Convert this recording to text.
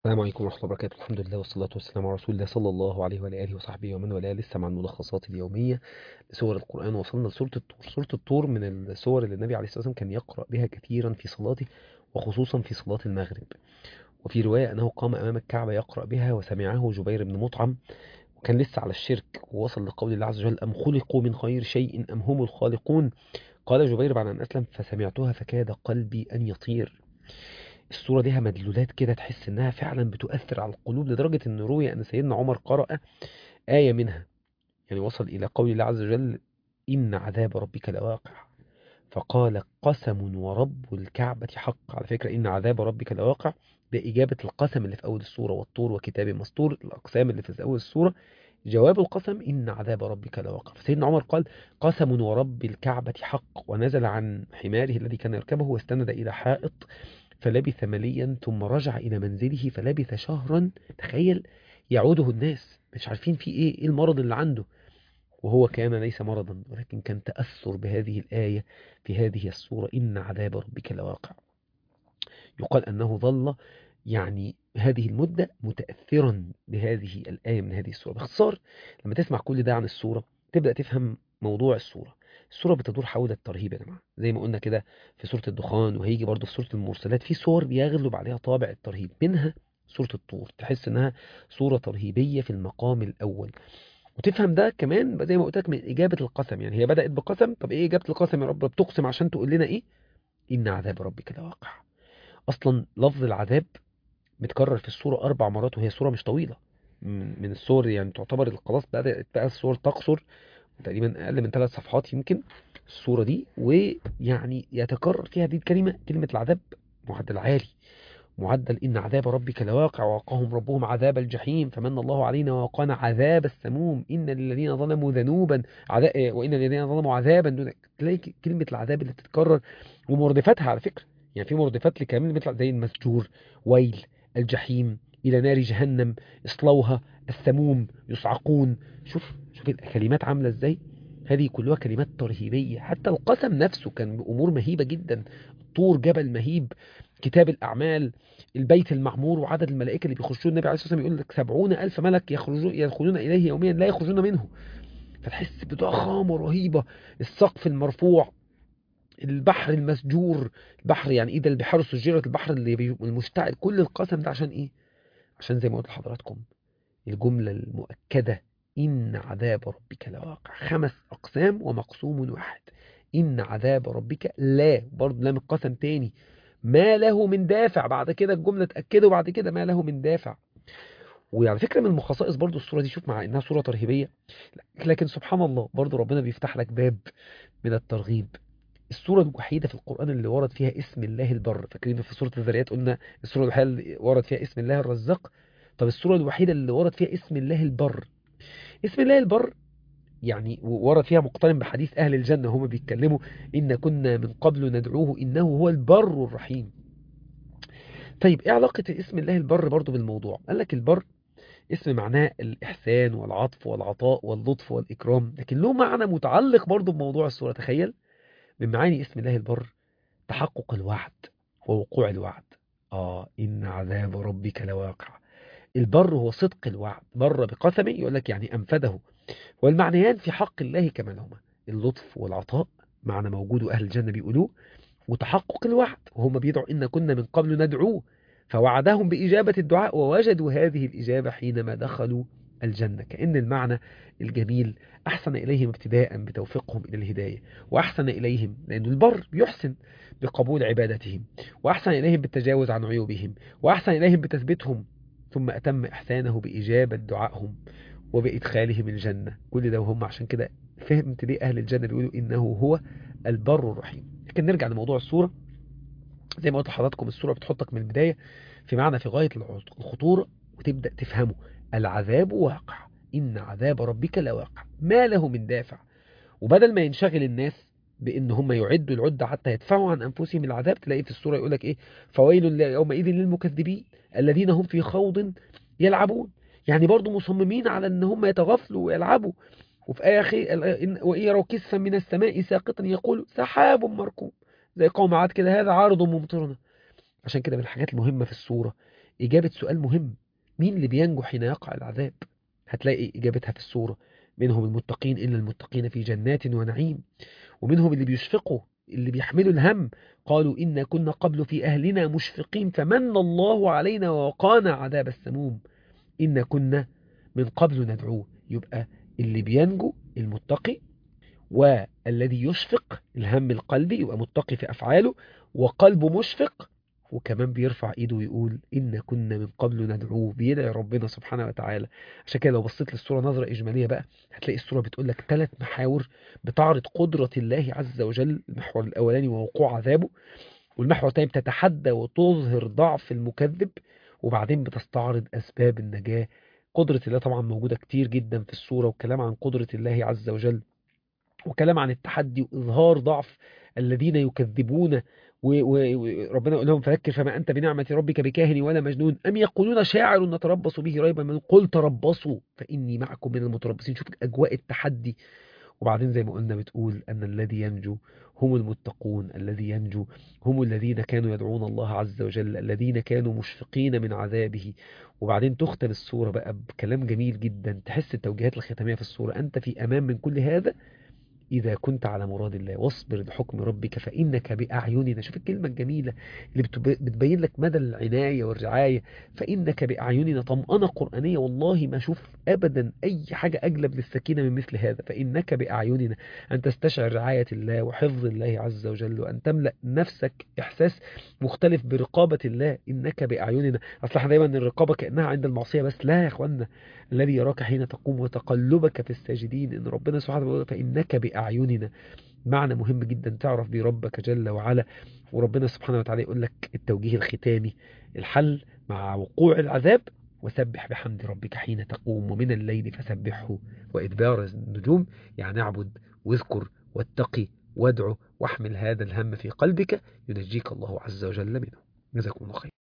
السلام عليكم ورحمة الله وبركاته الحمد لله والصلاة والسلام على رسول الله صلى الله عليه وعلى آله وصحبه ومن والاه لسه مع الملخصات اليومية لسور القرآن وصلنا لسورة الطور سورة الطور من السور اللي النبي عليه الصلاة والسلام كان يقرأ بها كثيرا في صلاته وخصوصا في صلاة المغرب وفي رواية أنه قام أمام الكعبة يقرأ بها وسمعه جبير بن مطعم وكان لسه على الشرك ووصل لقول الله عز وجل أم خلقوا من خير شيء أم هم الخالقون قال جبير بعد أن أسلم فسمعتها فكاد قلبي أن يطير الصورة ليها مدلولات كده تحس إنها فعلا بتؤثر على القلوب لدرجة إن روي أن سيدنا عمر قرأ آية منها يعني وصل إلى قول الله عز وجل إن عذاب ربك لواقع فقال قسم ورب الكعبة حق على فكرة إن عذاب ربك لواقع ده إجابة القسم اللي في أول السورة والطور وكتاب مسطور الأقسام اللي في أول السورة جواب القسم إن عذاب ربك لواقع فسيدنا عمر قال قسم ورب الكعبة حق ونزل عن حماره الذي كان يركبه واستند إلى حائط فلبث مليا ثم رجع إلى منزله فلبث شهرا تخيل يعوده الناس مش عارفين في إيه إيه المرض اللي عنده وهو كان ليس مرضا ولكن كان تأثر بهذه الآية في هذه السورة إن عذاب ربك لواقع يقال أنه ظل يعني هذه المدة متأثرا بهذه الآية من هذه السورة باختصار لما تسمع كل ده عن السورة تبدأ تفهم موضوع السورة السورة بتدور حول الترهيب يا جماعة زي ما قلنا كده في سورة الدخان وهيجي برضه في سورة المرسلات في صور بيغلب عليها طابع الترهيب منها سورة الطور تحس انها صورة ترهيبية في المقام الأول وتفهم ده كمان زي ما قلت لك من إجابة القسم يعني هي بدأت بقسم طب إيه إجابة القسم يا رب بتقسم عشان تقول لنا إيه إن عذاب ربك لواقع أصلا لفظ العذاب متكرر في السورة أربع مرات وهي سورة مش طويلة من من السور يعني تعتبر خلاص بدأت بقى السور تقصر تقريبا أقل من ثلاث صفحات يمكن السورة دي ويعني يتكرر فيها هذه الكلمة كلمة العذاب معدل عالي معدل إن عذاب ربك لواقع ووقاهم ربهم عذاب الجحيم فمن الله علينا ووقانا عذاب السموم إن للذين ظلموا ذنوبا عذاب وإن للذين ظلموا عذابا دون تلاقي كلمة العذاب اللي بتتكرر ومردفاتها على فكرة يعني في مردفات لكامل بيطلع زي المسجور ويل الجحيم إلى نار جهنم اصلوها السموم يصعقون شوف شوف الكلمات عاملة ازاي هذه كلها كلمات ترهيبية حتى القسم نفسه كان بأمور مهيبة جدا طور جبل مهيب كتاب الأعمال البيت المعمور وعدد الملائكة اللي بيخشون النبي عليه الصلاة والسلام يقول لك سبعون ألف ملك يخرجون يدخلون إليه يوميا لا يخرجون منه فتحس بضخامة رهيبة السقف المرفوع البحر المسجور البحر يعني ايه ده البحار سجرت البحر اللي بي- المشتعل كل القسم ده عشان ايه عشان زي ما قلت لحضراتكم الجملة المؤكدة إن عذاب ربك لواقع خمس أقسام ومقسوم واحد إن عذاب ربك لا برضه لام القسم تاني ما له من دافع بعد كده الجملة اتأكدوا بعد كده ما له من دافع وعلى فكرة من خصائص برضه الصورة دي شوف مع إنها صورة ترهيبية لكن سبحان الله برضه ربنا بيفتح لك باب من الترغيب السورة الوحيدة في القرآن اللي ورد فيها اسم الله البر فاكرين في سورة الذريات قلنا السورة الوحيدة اللي ورد فيها اسم الله الرزاق طب السورة الوحيدة اللي ورد فيها اسم الله البر اسم الله البر يعني ورد فيها مقترن بحديث أهل الجنة هم بيتكلموا إن كنا من قبل ندعوه إنه هو البر الرحيم طيب إيه علاقة اسم الله البر برضو بالموضوع قال لك البر اسم معناه الإحسان والعطف والعطاء واللطف والإكرام لكن له معنى متعلق برضو بموضوع السورة تخيل من معاني اسم الله البر تحقق الوعد ووقوع الوعد آه إن عذاب ربك لواقع البر هو صدق الوعد بر بقسمه يقول لك يعني أنفذه والمعنيان في حق الله كما هما اللطف والعطاء معنى موجود أهل الجنة بيقولوه وتحقق الوعد وهم بيدعوا إن كنا من قبل ندعوه فوعدهم بإجابة الدعاء ووجدوا هذه الإجابة حينما دخلوا الجنة كأن المعنى الجميل أحسن إليهم ابتداء بتوفيقهم إلى الهداية وأحسن إليهم لأن البر بيحسن بقبول عبادتهم وأحسن إليهم بالتجاوز عن عيوبهم وأحسن إليهم بتثبيتهم ثم أتم إحسانه بإجابة دعائهم وبإدخالهم الجنة كل ده وهم عشان كده فهمت ليه أهل الجنة بيقولوا إنه هو البر الرحيم لكن نرجع لموضوع السورة زي ما قلت لحضراتكم السورة بتحطك من البداية في معنى في غاية الخطورة وتبدأ تفهمه العذاب واقع إن عذاب ربك لواقع ما له من دافع وبدل ما ينشغل الناس بان هم يعدوا العدة حتى يدفعوا عن انفسهم العذاب تلاقي في السورة يقول لك ايه فويل يومئذ للمكذبين الذين هم في خوض يلعبون يعني برضو مصممين على ان هم يتغفلوا ويلعبوا وفي آية أخي وإن يروا كسفا من السماء ساقطا يقول سحاب مركوم زي قوم عاد كده هذا عارض ممطرنا عشان كده من الحاجات المهمة في السورة إجابة سؤال مهم مين اللي بينجو حين يقع العذاب هتلاقي إجابتها في السورة منهم المتقين إلا المتقين في جنات ونعيم ومنهم اللي بيشفقوا اللي بيحملوا الهم قالوا إنا كنا قبل في أهلنا مشفقين فمن الله علينا ووقانا عذاب السموم إنا كنا من قبل ندعوه يبقى اللي بينجو المتقي والذي يشفق الهم القلبي يبقى متقي في أفعاله وقلبه مشفق وكمان بيرفع ايده ويقول إن كنا من قبل ندعوه بيدعي ربنا سبحانه وتعالى عشان كده لو بصيت للصورة نظرة إجمالية بقى هتلاقي الصورة بتقول لك ثلاث محاور بتعرض قدرة الله عز وجل المحور الأولاني ووقوع عذابه والمحور الثاني بتتحدى وتظهر ضعف المكذب وبعدين بتستعرض أسباب النجاة قدرة الله طبعا موجودة كتير جدا في الصورة وكلام عن قدرة الله عز وجل وكلام عن التحدي وإظهار ضعف الذين يكذبون وربنا يقول لهم فذكر فما أنت بنعمة ربك بكاهن ولا مجنون أم يقولون شاعر نتربص به ريبا من قل تربصوا فإني معكم من المتربصين شوف أجواء التحدي وبعدين زي ما قلنا بتقول أن الذي ينجو هم المتقون الذي ينجو هم الذين كانوا يدعون الله عز وجل الذين كانوا مشفقين من عذابه وبعدين تختم السورة بقى بكلام جميل جدا تحس التوجيهات الختامية في السورة أنت في أمان من كل هذا إذا كنت على مراد الله واصبر لحكم ربك فإنك بأعيننا شوف الكلمة الجميلة اللي بتبين لك مدى العناية والرعاية فإنك بأعيننا طمأنة قرآنية والله ما شوف أبدا أي حاجة أجلب للسكينة من مثل هذا فإنك بأعيننا أن تستشعر رعاية الله وحفظ الله عز وجل وأن تملأ نفسك إحساس مختلف برقابة الله إنك بأعيننا أصلا دايما الرقابة كأنها عند المعصية بس لا يا أخوانا الذي يراك حين تقوم وتقلبك في الساجدين إن ربنا سبحانه وتعالى فإنك بأعيننا معنى مهم جدا تعرف بيه ربك جل وعلا وربنا سبحانه وتعالى يقول لك التوجيه الختامي الحل مع وقوع العذاب وسبح بحمد ربك حين تقوم ومن الليل فسبحه وإدبار النجوم يعني اعبد واذكر واتقي وادعو واحمل هذا الهم في قلبك ينجيك الله عز وجل منه جزاكم الله خير